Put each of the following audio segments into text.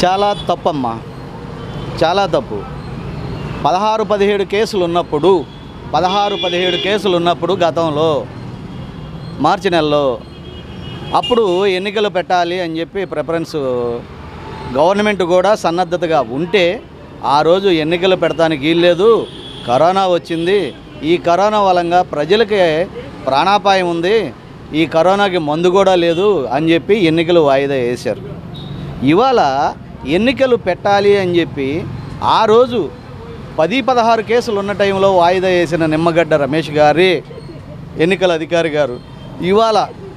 చాలా తప్పమ్మా చాలా తప్పు పదహారు పదిహేడు కేసులు ఉన్నప్పుడు పదహారు పదిహేడు కేసులు ఉన్నప్పుడు గతంలో మార్చి నెలలో అప్పుడు ఎన్నికలు పెట్టాలి అని చెప్పి ప్రిఫరెన్స్ గవర్నమెంట్ కూడా సన్నద్ధతగా ఉంటే ఆ రోజు ఎన్నికలు పెడతానికి వీల్లేదు కరోనా వచ్చింది ఈ కరోనా వలంగా ప్రజలకి ప్రాణాపాయం ఉంది ఈ కరోనాకి మందు కూడా లేదు అని చెప్పి ఎన్నికలు వాయిదా వేశారు ఇవాళ ఎన్నికలు పెట్టాలి అని చెప్పి ఆ రోజు పది పదహారు కేసులు ఉన్న టైంలో వాయిదా వేసిన నిమ్మగడ్డ రమేష్ గారి ఎన్నికల అధికారి గారు ఇవాళ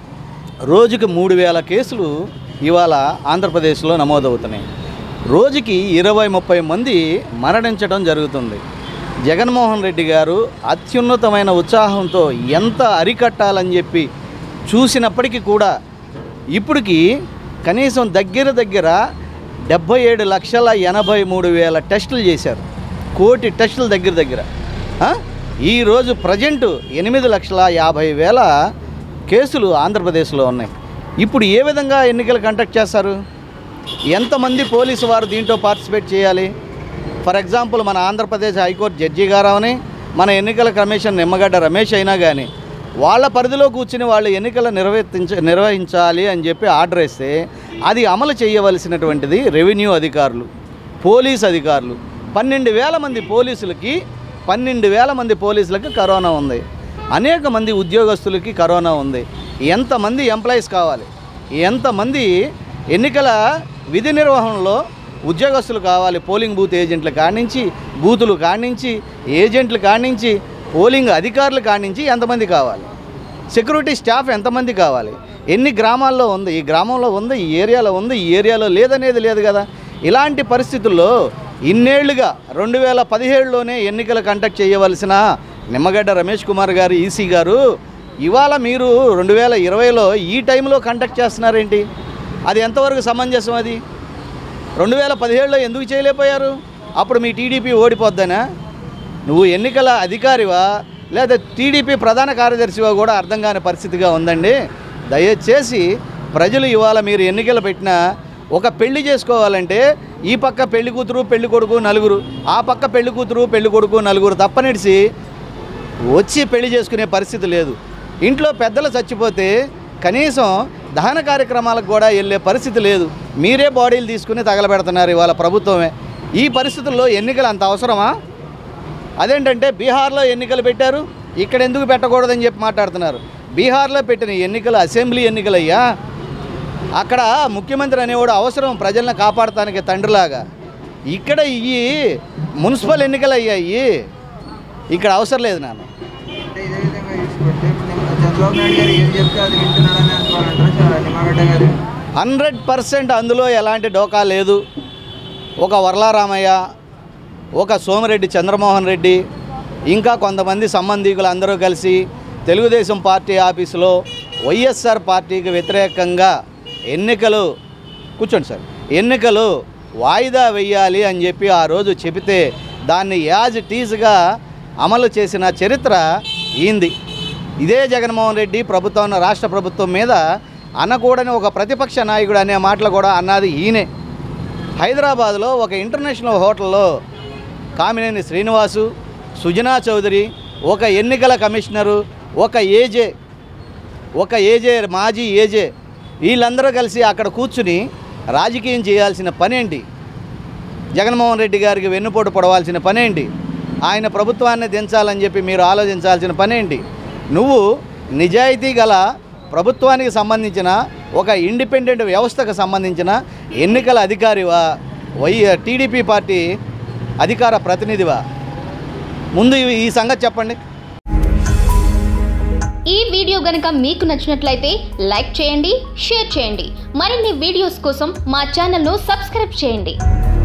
రోజుకి మూడు వేల కేసులు ఇవాళ ఆంధ్రప్రదేశ్లో నమోదవుతున్నాయి రోజుకి ఇరవై ముప్పై మంది మరణించడం జరుగుతుంది జగన్మోహన్ రెడ్డి గారు అత్యున్నతమైన ఉత్సాహంతో ఎంత అరికట్టాలని చెప్పి చూసినప్పటికీ కూడా ఇప్పటికి కనీసం దగ్గర దగ్గర డెబ్బై ఏడు లక్షల ఎనభై మూడు వేల టెస్టులు చేశారు కోటి టెస్టుల దగ్గర దగ్గర ఆ? ఈరోజు ప్రజెంటు ఎనిమిది లక్షల యాభై వేల కేసులు ఆంధ్రప్రదేశ్లో ఉన్నాయి ఇప్పుడు ఏ విధంగా ఎన్నికలు కండక్ట్ చేస్తారు ఎంతమంది పోలీసు వారు దీంట్లో పార్టిసిపేట్ చేయాలి ఫర్ ఎగ్జాంపుల్ మన ఆంధ్రప్రదేశ్ హైకోర్టు జడ్జి గారు అవని మన ఎన్నికల కమిషన్ నిమ్మగడ్డ రమేష్ అయినా కానీ వాళ్ళ పరిధిలో కూర్చుని వాళ్ళు ఎన్నికలు నిర్వర్తించ నిర్వహించాలి అని చెప్పి ఆర్డర్ ఇస్తే అది అమలు చేయవలసినటువంటిది రెవెన్యూ అధికారులు పోలీస్ అధికారులు పన్నెండు వేల మంది పోలీసులకి పన్నెండు వేల మంది పోలీసులకి కరోనా ఉంది అనేక మంది ఉద్యోగస్తులకి కరోనా ఉంది ఎంతమంది ఎంప్లాయీస్ కావాలి ఎంతమంది ఎన్నికల విధి నిర్వహణలో ఉద్యోగస్తులు కావాలి పోలింగ్ బూత్ ఏజెంట్ల కానించి బూతులు కానించి ఏజెంట్లు కానించి పోలింగ్ అధికారులు కానించి ఎంతమంది కావాలి సెక్యూరిటీ స్టాఫ్ ఎంతమంది కావాలి ఎన్ని గ్రామాల్లో ఉంది ఈ గ్రామంలో ఉంది ఈ ఏరియాలో ఉంది ఈ ఏరియాలో లేదనేది లేదు కదా ఇలాంటి పరిస్థితుల్లో ఇన్నేళ్లుగా రెండు వేల పదిహేడులోనే ఎన్నికలు కండక్ట్ చేయవలసిన నిమ్మగడ్డ రమేష్ కుమార్ గారు ఈసీ గారు ఇవాళ మీరు రెండు వేల ఇరవైలో ఈ టైంలో కండక్ట్ చేస్తున్నారేంటి అది ఎంతవరకు సమంజసం అది రెండు వేల పదిహేడులో ఎందుకు చేయలేకపోయారు అప్పుడు మీ టీడీపీ ఓడిపోద్దనా నువ్వు ఎన్నికల అధికారివా లేదా టీడీపీ ప్రధాన కార్యదర్శివా కూడా అర్థం కాని పరిస్థితిగా ఉందండి దయచేసి ప్రజలు ఇవాళ మీరు ఎన్నికలు పెట్టినా ఒక పెళ్లి చేసుకోవాలంటే ఈ పక్క పెళ్లి కూతురు పెళ్లి కొడుకు నలుగురు ఆ పక్క పెళ్లి కూతురు పెళ్లి కొడుకు నలుగురు తప్పనిడిసి వచ్చి పెళ్లి చేసుకునే పరిస్థితి లేదు ఇంట్లో పెద్దలు చచ్చిపోతే కనీసం దహన కార్యక్రమాలకు కూడా వెళ్ళే పరిస్థితి లేదు మీరే బాడీలు తీసుకుని తగలబెడుతున్నారు ఇవాళ ప్రభుత్వమే ఈ పరిస్థితుల్లో ఎన్నికలు అంత అవసరమా అదేంటంటే బీహార్లో ఎన్నికలు పెట్టారు ఇక్కడ ఎందుకు పెట్టకూడదని చెప్పి మాట్లాడుతున్నారు బీహార్లో పెట్టిన ఎన్నికలు అసెంబ్లీ ఎన్నికలయ్యా అక్కడ ముఖ్యమంత్రి అనేవాడు అవసరం ప్రజలను కాపాడటానికి తండ్రిలాగా ఇక్కడ ఇవి మున్సిపల్ ఎన్నికలు అయ్యాయి ఇక్కడ అవసరం లేదు నాన్న అంటే ఇదే విధంగా చూసుకుంటే ఇప్పుడు నిమ్మ- చంద్రబాబు నాయుడు గారు ఏం చెప్తే అది వింటున్నాడని అనుకోవాలంటారా నిమ్మగడ్డ గారు హండ్రెడ్ పర్సెంట్ అందులో ఎలాంటి డోకా లేదు ఒక వరలారామయ్య ఒక సోమిరెడ్డి చంద్రమోహన్ రెడ్డి ఇంకా కొంతమంది సంబంధికులు అందరూ కలిసి తెలుగుదేశం పార్టీ ఆఫీసులో వైఎస్ఆర్ పార్టీకి వ్యతిరేకంగా ఎన్నికలు కూర్చోండి సార్ ఎన్నికలు వాయిదా వేయాలి అని చెప్పి ఆ రోజు చెబితే దాన్ని యాజ్ టీజ్గా అమలు చేసిన చరిత్ర ఈంది ఇదే జగన్మోహన్ రెడ్డి ప్రభుత్వం రాష్ట్ర ప్రభుత్వం మీద అనకూడని ఒక ప్రతిపక్ష నాయకుడు అనే మాటలు కూడా అన్నది ఈయనే హైదరాబాద్లో ఒక ఇంటర్నేషనల్ హోటల్లో కామినేని శ్రీనివాసు సుజనా చౌదరి ఒక ఎన్నికల కమిషనరు ఒక ఏజే ఒక ఏజే మాజీ ఏజే వీళ్ళందరూ కలిసి అక్కడ కూర్చుని రాజకీయం చేయాల్సిన పనేంటి జగన్మోహన్ రెడ్డి గారికి వెన్నుపోటు పడవలసిన పనేంటి ఆయన ప్రభుత్వాన్ని దించాలని చెప్పి మీరు ఆలోచించాల్సిన పనేంటి నువ్వు నిజాయితీ గల ప్రభుత్వానికి సంబంధించిన ఒక ఇండిపెండెంట్ వ్యవస్థకు సంబంధించిన ఎన్నికల అధికారివా వై టీడీపీ పార్టీ అధికార ప్రతినిధివా ముందు ఈ- ఈ సంగతి చెప్పండి ఈ వీడియో గనక మీకు నచ్చినట్లయితే లైక్ చేయండి షేర్ చేయండి మరిన్ని వీడియోస్ కోసం మా ఛానల్ను సబ్స్క్రైబ్ చేయండి